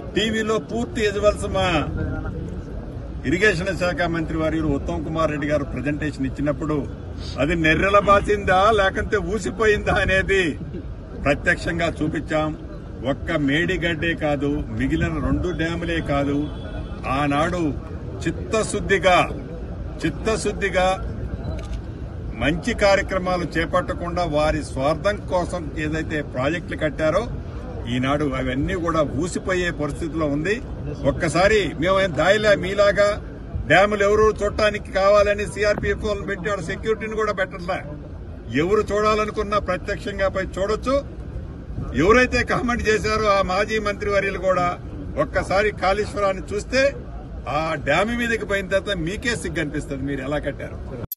టీవీలో పూర్తి విజువల్స్ మా ఇరిగేషన్ శాఖ మంత్రి వారు ఉత్తమ్ కుమార్ రెడ్డి గారు ప్రజెంటేషన్ ఇచ్చినప్పుడు అది నెర్రెల బాసిందా లేకంటే ఊసిపోయిందా అనేది ప్రత్యక్షంగా చూపించాం ఒక్క మేడిగడ్డే కాదు మిగిలిన రెండు డ్యాములే కాదు ఆనాడు చిత్తశుద్దిగా చిత్తశుద్దిగా మంచి కార్యక్రమాలు చేపట్టకుండా వారి స్వార్థం కోసం ఏదైతే ప్రాజెక్టులు కట్టారో ఈనాడు అవన్నీ కూడా ఊసిపోయే పరిస్థితిలో ఉంది ఒక్కసారి మేమేం దాయిలా మీలాగా డ్యాములు ఎవరు చూడటానికి కావాలని సిఆర్పీఎఫ్ వాళ్ళని పెట్టాడు సెక్యూరిటీని కూడా పెట్టట్లా ఎవరు చూడాలనుకున్నా ప్రత్యక్షంగా పోయి చూడొచ్చు ఎవరైతే కామెంట్ చేశారో ఆ మాజీ మంత్రి వర్యులు కూడా ఒక్కసారి కాళేశ్వరాన్ని చూస్తే ఆ డ్యామ్ మీదకి పోయిన తర్వాత మీకే సిగ్గు అనిపిస్తుంది మీరు ఎలా కట్టారు